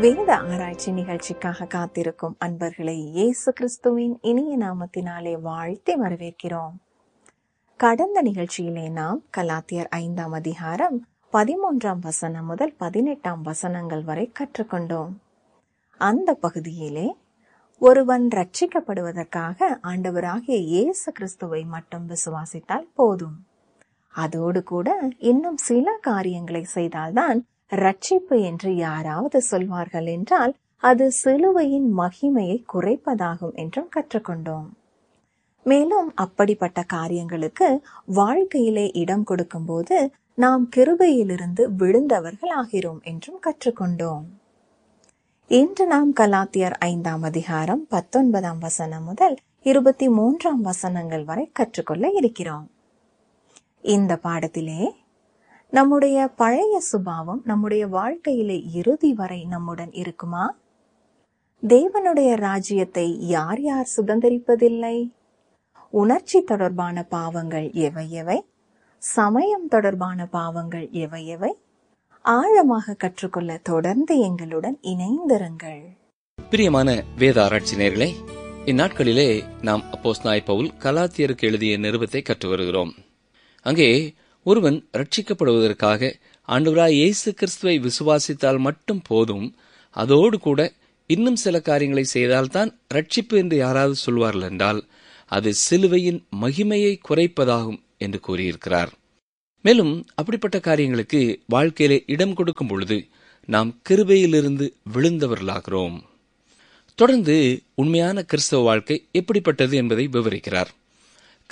வேத ஆராய்ச்சி நிகழ்ச்சிக்காக காத்திருக்கும் அன்பர்களை இயேசு கிறிஸ்துவின் இனிய நாமத்தினாலே வாழ்த்தி வரவேற்கிறோம் கடந்த நிகழ்ச்சியிலே நாம் கலாத்தியர் ஐந்தாம் அதிகாரம் பதிமூன்றாம் வசனம் முதல் பதினெட்டாம் வசனங்கள் வரை கற்றுக்கொண்டோம் அந்த பகுதியிலே ஒருவன் ரட்சிக்கப்படுவதற்காக ஆண்டவராகிய இயேசு கிறிஸ்துவை மட்டும் விசுவாசித்தால் போதும் அதோடு கூட இன்னும் சில காரியங்களை செய்தால்தான் ரட்சிப்பு என்று யாராவது சொல்வார்கள் என்றால் அது சிலுவையின் மகிமையை குறைப்பதாகும் என்றும் கற்றுக்கொண்டோம் மேலும் அப்படிப்பட்ட காரியங்களுக்கு வாழ்க்கையிலே இடம் கொடுக்கும்போது நாம் கிருபையிலிருந்து விழுந்தவர்கள் ஆகிறோம் என்றும் கற்றுக்கொண்டோம் இன்று நாம் கலாத்தியர் ஐந்தாம் அதிகாரம் பத்தொன்பதாம் வசனம் முதல் இருபத்தி மூன்றாம் வசனங்கள் வரை கற்றுக்கொள்ள இருக்கிறோம் இந்த பாடத்திலே நம்முடைய பழைய சுபாவம் நம்முடைய வாழ்க்கையிலே இறுதி வரை நம்முடன் இருக்குமா தேவனுடைய ராஜ்யத்தை யார் யார் சுதந்திரிப்பதில்லை உணர்ச்சி தொடர்பான பாவங்கள் எவை எவை சமயம் தொடர்பான பாவங்கள் எவை எவை ஆழமாக கற்றுக்கொள்ள தொடர்ந்து எங்களுடன் இணைந்திருங்கள் பிரியமான வேத ஆராய்ச்சி நேர்களே இந்நாட்களிலே நாம் அப்போஸ் நாய் பவுல் கலாத்தியருக்கு எழுதிய நிருபத்தை கற்று வருகிறோம் அங்கே ஒருவன் ரட்சிக்கப்படுவதற்காக ஆண்டவராய் இயேசு கிறிஸ்துவை விசுவாசித்தால் மட்டும் போதும் அதோடு கூட இன்னும் சில காரியங்களை செய்தால்தான் ரட்சிப்பு என்று யாராவது சொல்வார்கள் என்றால் அது சிலுவையின் மகிமையை குறைப்பதாகும் என்று கூறியிருக்கிறார் மேலும் அப்படிப்பட்ட காரியங்களுக்கு வாழ்க்கையிலே இடம் கொடுக்கும் பொழுது நாம் கிருபையிலிருந்து விழுந்தவர்களாகிறோம் தொடர்ந்து உண்மையான கிறிஸ்தவ வாழ்க்கை எப்படிப்பட்டது என்பதை விவரிக்கிறார்